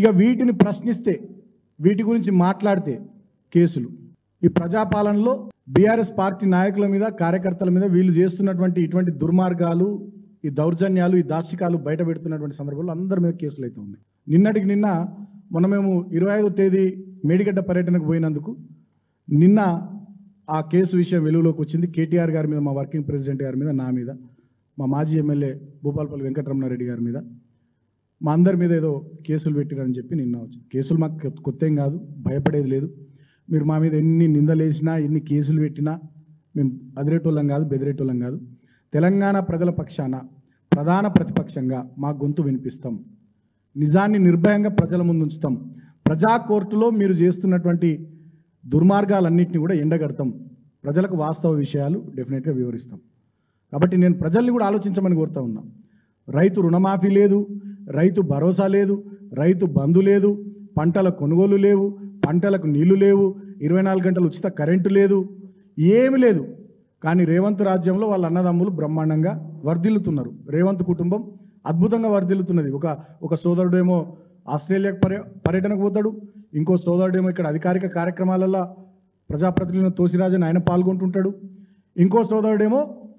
ఇక వీటిని ప్రశ్నిస్తే వీటి గురించి మాట్లాడితే కేసులు ఈ ప్రజాపాలనలో బీఆర్ఎస్ పార్టీ నాయకుల మీద కార్యకర్తల మీద వీళ్ళు చేస్తున్నటువంటి ఇటువంటి దుర్మార్గాలు ఈ దౌర్జన్యాలు ఈ దాష్టికాలు బయట పెడుతున్నటువంటి సందర్భంలో అందరి మీద కేసులు అయితే ఉన్నాయి నిన్నటికి నిన్న మొన్న మేము ఇరవై ఐదో తేదీ మేడిగడ్డ పర్యటనకు పోయినందుకు నిన్న ఆ కేసు విషయం వెలుగులోకి వచ్చింది కేటీఆర్ గారి మీద మా వర్కింగ్ ప్రెసిడెంట్ గారి మీద నా మీద మా మాజీ ఎమ్మెల్యే భూపాలపల్లి వెంకటరమణారెడ్డి గారి మీద మా అందరి మీద ఏదో కేసులు పెట్టిరని చెప్పి నిన్న వచ్చింది కేసులు మాకు కొత్త- కొత్త ఏం కాదు భయపడేది లేదు మీరు మా మీద ఎన్ని నిందలేసినా ఎన్ని కేసులు పెట్టినా మేము అదిరేటోళ్ళం కాదు బెదిరేటోళ్ళం కాదు తెలంగాణ ప్రజల పక్షాన ప్రధాన ప్రతిపక్షంగా మా గొంతు వినిపిస్తాం నిజాన్ని నిర్భయంగా ప్రజల ముందు ఉంచుతాం ప్రజా కోర్టులో మీరు చేస్తున్నటువంటి దుర్మార్గాలన్నింటినీ కూడా ఎండగడతాం ప్రజలకు వాస్తవ విషయాలు డెఫినెట్గా వివరిస్తాం కాబట్టి నేను ప్రజల్ని కూడా ఆలోచించమని కోరుతా ఉన్నా రైతు రుణమాఫీ లేదు రైతు భరోసా లేదు రైతు బంధు లేదు పంటల కొనుగోలు లేవు పంటలకు నీళ్లు లేవు ఇరవై నాలుగు గంటలు ఉచిత కరెంటు లేదు ఏమి లేదు కానీ రేవంత్ రాజ్యంలో వాళ్ళ అన్నదమ్ములు బ్రహ్మాండంగా వర్ధిల్లుతున్నారు రేవంత్ కుటుంబం అద్భుతంగా వర్ధిల్లుతున్నది ఒక ఒక సోదరుడేమో ఆస్ట్రేలియాకు పర్య పర్యటనకు పోతాడు ఇంకో సోదరుడేమో ఇక్కడ అధికారిక కార్యక్రమాలలో ప్రజాప్రతినిధులను తోసిరాజన్ ఆయన పాల్గొంటుంటాడు ఇంకో సోదరుడేమో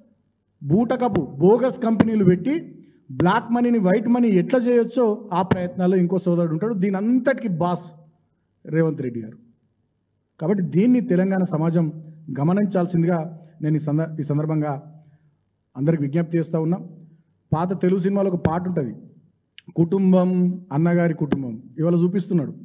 బూటకపు బోగస్ కంపెనీలు పెట్టి బ్లాక్ మనీని వైట్ మనీ ఎట్లా చేయొచ్చో ఆ ప్రయత్నాల్లో ఇంకో సోదరుడు ఉంటాడు దీని అంతటికి బాస్ రేవంత్ రెడ్డి గారు కాబట్టి దీన్ని తెలంగాణ సమాజం గమనించాల్సిందిగా నేను ఈ సంద ఈ సందర్భంగా అందరికి విజ్ఞప్తి చేస్తూ ఉన్నా పాత తెలుగు సినిమాలో ఒక పాట ఉంటుంది కుటుంబం అన్నగారి కుటుంబం ఇవాళ చూపిస్తున్నాడు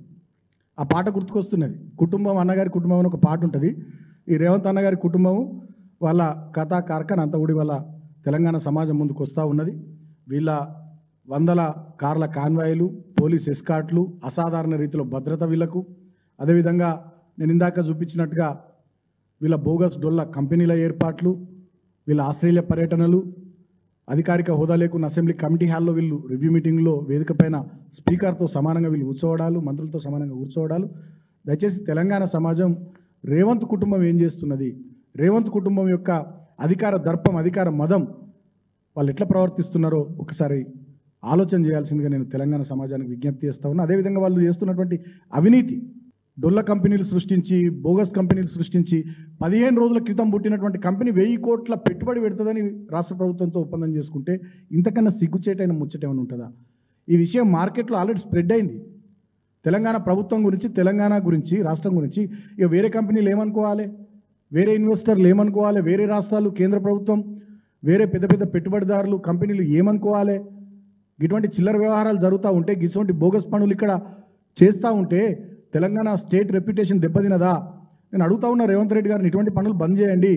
ఆ పాట గుర్తుకొస్తున్నది కుటుంబం అన్నగారి కుటుంబం అని ఒక పాట ఉంటుంది ఈ రేవంత్ అన్నగారి కుటుంబం వాళ్ళ కథా కార్ఖాన అంతా కూడా వాళ్ళ తెలంగాణ సమాజం ముందుకు వస్తూ ఉన్నది వీళ్ళ వందల కార్ల కాన్వాయిలు పోలీస్ ఎస్కాట్లు అసాధారణ రీతిలో భద్రత వీళ్లకు అదేవిధంగా నేను ఇందాక చూపించినట్టుగా వీళ్ళ బోగస్ డొల్ల కంపెనీల ఏర్పాట్లు వీళ్ళ ఆస్ట్రేలియా పర్యటనలు అధికారిక హోదా లేకున్న అసెంబ్లీ కమిటీ హాల్లో వీళ్ళు రివ్యూ మీటింగ్లో వేదిక పైన స్పీకర్తో సమానంగా వీళ్ళు కూర్చోవడాలు మంత్రులతో సమానంగా కూర్చోవడాలు దయచేసి తెలంగాణ సమాజం రేవంత్ కుటుంబం ఏం చేస్తున్నది రేవంత్ కుటుంబం యొక్క అధికార దర్పం అధికార మదం వాళ్ళు ఎట్లా ప్రవర్తిస్తున్నారో ఒకసారి ఆలోచన చేయాల్సిందిగా నేను తెలంగాణ సమాజానికి విజ్ఞప్తి చేస్తా ఉన్నా అదేవిధంగా వాళ్ళు చేస్తున్నటువంటి అవినీతి డొల్ల కంపెనీలు సృష్టించి బోగస్ కంపెనీలు సృష్టించి పదిహేను రోజుల క్రితం పుట్టినటువంటి కంపెనీ వెయ్యి కోట్ల పెట్టుబడి పెడుతుందని రాష్ట్ర ప్రభుత్వంతో ఒప్పందం చేసుకుంటే ఇంతకన్నా సిగ్గుచేటైన ముచ్చట ఏమైనా ఉంటుందా ఈ విషయం మార్కెట్లో ఆల్రెడీ స్ప్రెడ్ అయింది తెలంగాణ ప్రభుత్వం గురించి తెలంగాణ గురించి రాష్ట్రం గురించి ఇక వేరే కంపెనీలు ఏమనుకోవాలి వేరే ఇన్వెస్టర్లు ఏమనుకోవాలి వేరే రాష్ట్రాలు కేంద్ర ప్రభుత్వం వేరే పెద్ద పెద్ద పెట్టుబడిదారులు కంపెనీలు ఏమనుకోవాలి ఇటువంటి చిల్లర వ్యవహారాలు జరుగుతూ ఉంటే ఇటువంటి బోగస్ పనులు ఇక్కడ చేస్తూ ఉంటే తెలంగాణ స్టేట్ రెప్యుటేషన్ దెబ్బతినదా నేను అడుగుతా ఉన్నా రేవంత్ రెడ్డి గారిని ఇటువంటి పనులు బంద్ చేయండి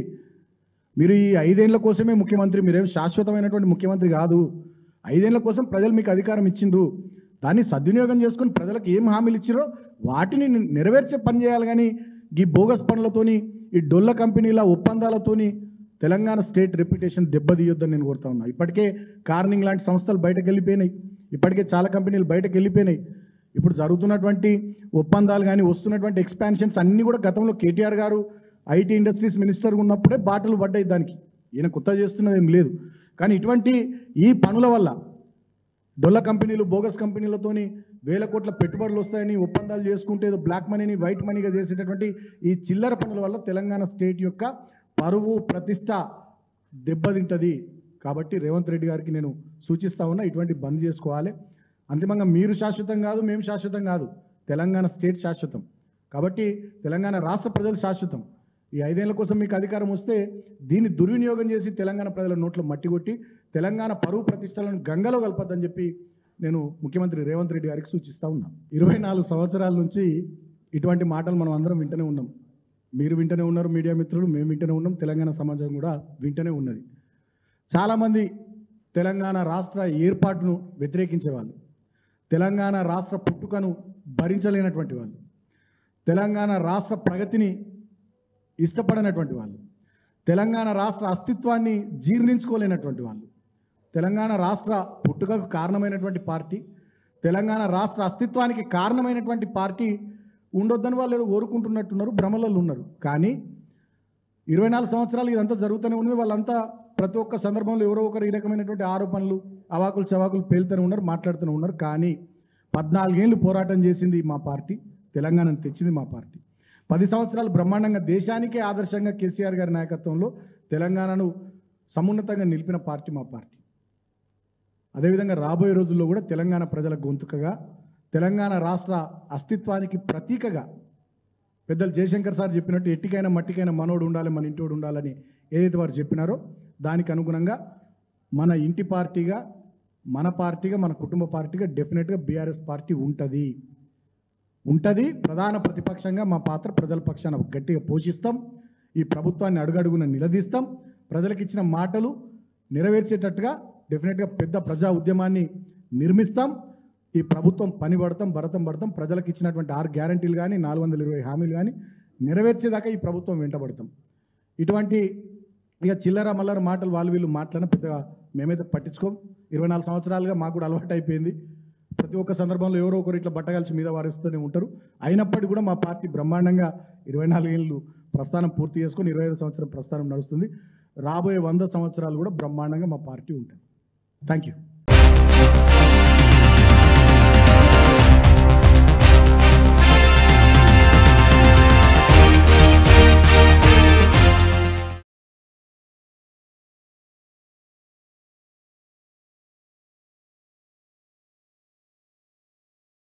మీరు ఈ ఐదేళ్ల కోసమే ముఖ్యమంత్రి మీరేం శాశ్వతమైనటువంటి ముఖ్యమంత్రి కాదు ఐదేళ్ల కోసం ప్రజలు మీకు అధికారం ఇచ్చిండ్రు దాన్ని సద్వినియోగం చేసుకొని ప్రజలకు ఏం హామీలు ఇచ్చిరో వాటిని నెరవేర్చే పని చేయాలి కానీ ఈ బోగస్ పనులతోని ఈ డొల్ల కంపెనీల ఒప్పందాలతోని తెలంగాణ స్టేట్ రెప్యుటేషన్ దెబ్బతీయొద్దని నేను కోరుతా ఉన్నా ఇప్పటికే కార్నింగ్ లాంటి సంస్థలు బయటకు వెళ్ళిపోయినాయి ఇప్పటికే చాలా కంపెనీలు బయటకు వెళ్ళిపోయినాయి ఇప్పుడు జరుగుతున్నటువంటి ఒప్పందాలు కానీ వస్తున్నటువంటి ఎక్స్పాన్షన్స్ అన్నీ కూడా గతంలో కేటీఆర్ గారు ఐటీ ఇండస్ట్రీస్ మినిస్టర్ ఉన్నప్పుడే బాటలు పడ్డాయి దానికి ఈయన కొత్త చేస్తున్నది ఏం లేదు కానీ ఇటువంటి ఈ పనుల వల్ల డొల్ల కంపెనీలు బోగస్ కంపెనీలతోని వేల కోట్ల పెట్టుబడులు వస్తాయని ఒప్పందాలు చేసుకుంటే ఏదో బ్లాక్ మనీని వైట్ మనీగా చేసేటటువంటి ఈ చిల్లర పనుల వల్ల తెలంగాణ స్టేట్ యొక్క పరువు ప్రతిష్ట దెబ్బతింటది కాబట్టి రేవంత్ రెడ్డి గారికి నేను సూచిస్తా ఉన్నా ఇటువంటి బంద్ చేసుకోవాలి అంతిమంగా మీరు శాశ్వతం కాదు మేము శాశ్వతం కాదు తెలంగాణ స్టేట్ శాశ్వతం కాబట్టి తెలంగాణ రాష్ట్ర ప్రజలు శాశ్వతం ఈ ఐదేళ్ల కోసం మీకు అధికారం వస్తే దీన్ని దుర్వినియోగం చేసి తెలంగాణ ప్రజల నోట్లో మట్టి కొట్టి తెలంగాణ పరువు ప్రతిష్టలను గంగలో కలపద్దని చెప్పి నేను ముఖ్యమంత్రి రేవంత్ రెడ్డి గారికి సూచిస్తా ఉన్నా ఇరవై నాలుగు సంవత్సరాల నుంచి ఇటువంటి మాటలు మనం అందరం వింటూనే ఉన్నాం మీరు వింటూనే ఉన్నారు మీడియా మిత్రులు మేము వింటూనే ఉన్నాం తెలంగాణ సమాజం కూడా వింటూనే ఉన్నది చాలామంది తెలంగాణ రాష్ట్ర ఏర్పాటును వ్యతిరేకించేవాళ్ళు తెలంగాణ రాష్ట్ర పుట్టుకను భరించలేనటువంటి వాళ్ళు తెలంగాణ రాష్ట్ర ప్రగతిని ఇష్టపడనటువంటి వాళ్ళు తెలంగాణ రాష్ట్ర అస్తిత్వాన్ని జీర్ణించుకోలేనటువంటి వాళ్ళు తెలంగాణ రాష్ట్ర పుట్టుకకు కారణమైనటువంటి పార్టీ తెలంగాణ రాష్ట్ర అస్తిత్వానికి కారణమైనటువంటి పార్టీ ఉండొద్దని వాళ్ళు ఏదో కోరుకుంటున్నట్టున్నారు భ్రమలలో ఉన్నారు కానీ ఇరవై నాలుగు సంవత్సరాలు ఇదంతా జరుగుతూనే ఉంది వాళ్ళంతా ప్రతి ఒక్క సందర్భంలో ఎవరో ఒకరు ఈ రకమైనటువంటి ఆరోపణలు అవాకులు చవాకులు పేలుతూనే ఉన్నారు మాట్లాడుతూనే ఉన్నారు కానీ పద్నాలుగేళ్ళు పోరాటం చేసింది మా పార్టీ తెలంగాణను తెచ్చింది మా పార్టీ పది సంవత్సరాలు బ్రహ్మాండంగా దేశానికే ఆదర్శంగా కేసీఆర్ గారి నాయకత్వంలో తెలంగాణను సమున్నతంగా నిలిపిన పార్టీ మా పార్టీ అదేవిధంగా రాబోయే రోజుల్లో కూడా తెలంగాణ ప్రజల గొంతుకగా తెలంగాణ రాష్ట్ర అస్తిత్వానికి ప్రతీకగా పెద్దలు జయశంకర్ సార్ చెప్పినట్టు ఎట్టికైనా మట్టికైనా మనోడు ఉండాలి మన ఇంటోడు ఉండాలని ఏదైతే వారు చెప్పినారో దానికి అనుగుణంగా మన ఇంటి పార్టీగా మన పార్టీగా మన కుటుంబ పార్టీగా డెఫినెట్గా బీఆర్ఎస్ పార్టీ ఉంటుంది ఉంటుంది ప్రధాన ప్రతిపక్షంగా మా పాత్ర ప్రజల పక్షాన గట్టిగా పోషిస్తాం ఈ ప్రభుత్వాన్ని అడుగడుగున నిలదీస్తాం ప్రజలకు ఇచ్చిన మాటలు నెరవేర్చేటట్టుగా డెఫినెట్గా పెద్ద ప్రజా ఉద్యమాన్ని నిర్మిస్తాం ఈ ప్రభుత్వం పని పడతాం భరతం పడతాం ప్రజలకు ఇచ్చినటువంటి ఆరు గ్యారంటీలు కానీ నాలుగు వందల ఇరవై హామీలు కానీ నెరవేర్చేదాకా ఈ ప్రభుత్వం వెంటబడతాం ఇటువంటి ఇక చిల్లర మల్లర మాటలు వాళ్ళు వీళ్ళు మాట్లాడిన పెద్దగా మేమైతే పట్టించుకోం ఇరవై నాలుగు సంవత్సరాలుగా మాకు కూడా అలవాటు అయిపోయింది ప్రతి ఒక్క సందర్భంలో ఎవరో ఒకరు ఇట్లా బట్టగలిసి మీద వారిస్తూనే ఉంటారు అయినప్పటికీ కూడా మా పార్టీ బ్రహ్మాండంగా ఇరవై నాలుగేళ్ళు ప్రస్థానం పూర్తి చేసుకొని ఇరవై ఐదు సంవత్సరం ప్రస్థానం నడుస్తుంది రాబోయే వంద సంవత్సరాలు కూడా బ్రహ్మాండంగా మా పార్టీ ఉంటుంది థ్యాంక్ యూ